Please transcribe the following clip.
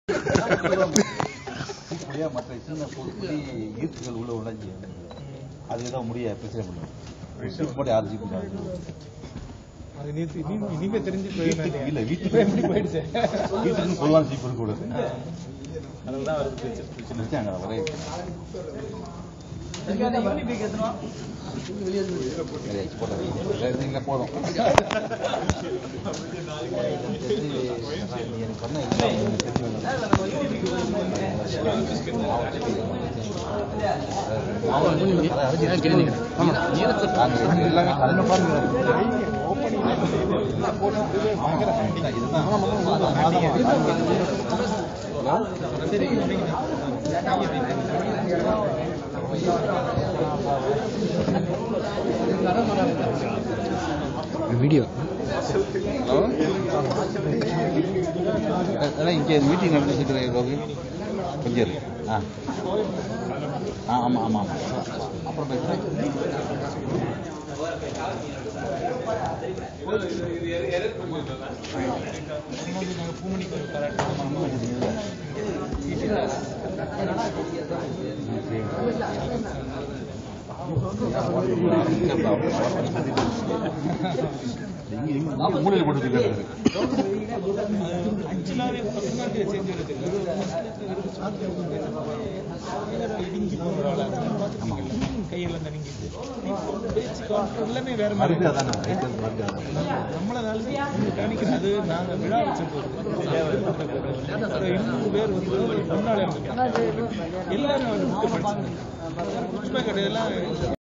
முடியா மற்ற சின்ன பொருட்களி ஈர்ப்புகள் உள்ள உழைஞ்சி அது ஏதோ முடிய பிரச்சனை பண்ணும் போட்டு யாரும் ஜீப் அது நேத்து நீங்க நீங்க தெரிஞ்சு வீட்டுக்கு இல்ல இப்ப வீட்டுக்கு எப்படி போயிடுச்சு வீட்டுக்கு பொதுவான ஜீப் இருக்கக்கூடாது அதுதான் வருது பிரச்சனை பிரச்சனை வச்சாங்க வரைய நீங்க போதும் எனக்கு பண்ண எல்லாமே கண்ணு பாருங்க வீடியோ ஹலோ அதான் இங்கே மீட்டிங் நடந்துட்டு ரோகி கொஞ்சம் இரு. ஆ ஆ ஆமாம் ஆமாம் ஆமாம் அப்புறம் பேசுகிறேன் பூமணிக்கு ஒரு பாராட்டு மூலையில் போட்டு வச்சுக்கிறது அஞ்சு நாள் பசங்க செஞ்சு வருது இடிஞ்சு போகிற கையில் நடுங்கிட்டு பேச்சு காட்டு எல்லாமே வேற மாதிரி மறுபடியும் அதானே ரைட்டு மறுபடியும் அதான். நம்மள நினைக்கிறது அது நாங்க விழா வச்சிருக்கோம் ஒரு இருநூறு பேர் வந்து முன்னாடி எல்லாரும் அந்த புக்கை படிச்சிருக்காங்க புஷ்பா கடையெல்லாம்